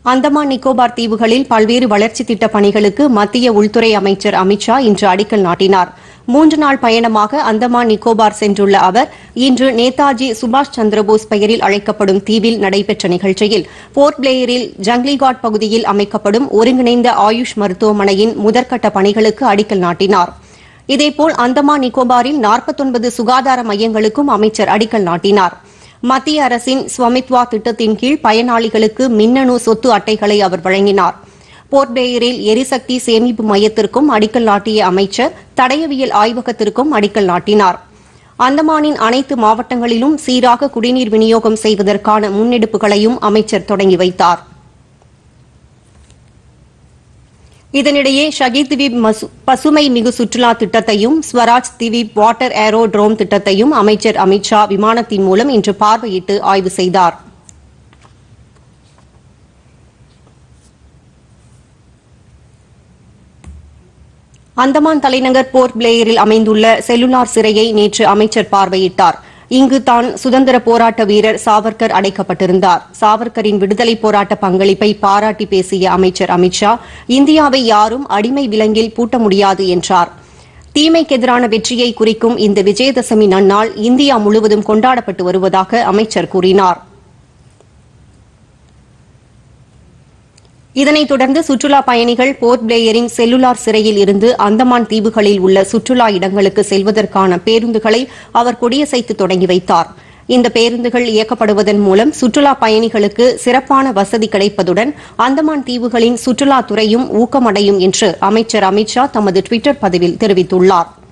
அந்தமான் நிக்கோபார் தீவுகளில் பல்வேறு வளர்ச்சித் திட்டப் பணிகளுக்கு மத்திய உள்துறை அமைச்சர் அமித்ஷா இன்று அடிக்கல் நாட்டினார் மூன்று நாள் பயணமாக அந்தமான் நிக்கோபார் சென்றுள்ள அவர் இன்று நேதாஜி சுபாஷ் சந்திரபோஸ் பெயரில் அழைக்கப்படும் தீவில் நடைபெற்ற நிகழ்ச்சியில் போர்ட் பிளேயரில் ஜங்லிகாட் பகுதியில் அமைக்கப்படும் ஒருங்கிணைந்த ஆயுஷ் மருத்துவமனையின் முதற்கட்ட பணிகளுக்கு அடிக்கல் நாட்டினார் இதேபோல் அந்தமான் நிக்கோபாரில் 49 சுகாதார மையங்களுக்கும் அமைச்சர் அடிக்கல் நாட்டினார் மத்திய அரசின் ஸ்வமித்வா திட்டத்தின் கீழ் பயனாளிகளுக்கு மின்னணு சொத்து அட்டைகளை அவர் வழங்கினார் போர்ட் பிளேயரில் எரிசக்தி சேமிப்பு மையத்திற்கும் அடிக்கல் நாட்டிய அமைச்சர் தடயவியல் ஆய்வகத்திற்கும் அடிக்கல் நாட்டினார் அந்தமானின் அனைத்து மாவட்டங்களிலும் சீராக குடிநீர் விநியோகம் செய்வதற்கான முன்னெடுப்புகளையும் அமைச்சர் தொடங்கி வைத்தார் இதனிடையே ஷகீத் திவீப் மசு- பசுமை மிகு சுற்றுலா திட்டத்தையும் Swaraj Dweep water aerodrome திட்டத்தையும் அமைச்சர் அமித்ஷா விமானத்தின் மூலம் இன்று பார்வையிட்டு ஆய்வு செய்தார் அந்தமான் தலைநகர் போர்ட் பிளேயரில் அமைந்துள்ள செல்லுலார் சிறையை நேற்று அமைச்சர் பார்வையிட்டார் இங்கு தான் சுதந்திர போராட்ட வீரர் சாவர்கர் அடைக்கப்பட்டிருந்தார் சாவர்கரின் விடுதலை போராட்ட பங்களிப்பை பாராட்டி பேசிய அமைச்சர் அமித்ஷா இந்தியாவை யாரும் அடிமை விலங்கில் பூட்ட முடியாது என்றார் தீமைக்கெதிரான வெற்றியை குறிக்கும் இந்த விஜயதசமி நன்னாள் இந்தியா முழுவதும் கொண்டாடப்பட்டு வருவதாக அமைச்சர் கூறினார் இதனைத் தொடர்ந்து சுற்றுலா பயணிகள் போர்ட் பிளேயரின் செல்லுலார் சிறையில் இருந்து அந்தமான் தீவுகளில் உள்ள சுற்றுலா இடங்களுக்கு செல்வதற்கான பேருந்துகளை அவர் கொடியசைத்து தொடங்கி வைத்தார் இந்த பேருந்துகள் இயக்கப்படுவதன் மூலம் சுற்றுலா பயணிகளுக்கு சிறப்பான வசதி கிடைப்பதுடன் அந்தமான் தீவுகளின் சுற்றுலாத்துறையும் ஊக்கமடையும் என்று அமைச்சர் அமித்ஷா தமது டுவிட்டர் பதிவில் தெரிவித்துள்ளாா்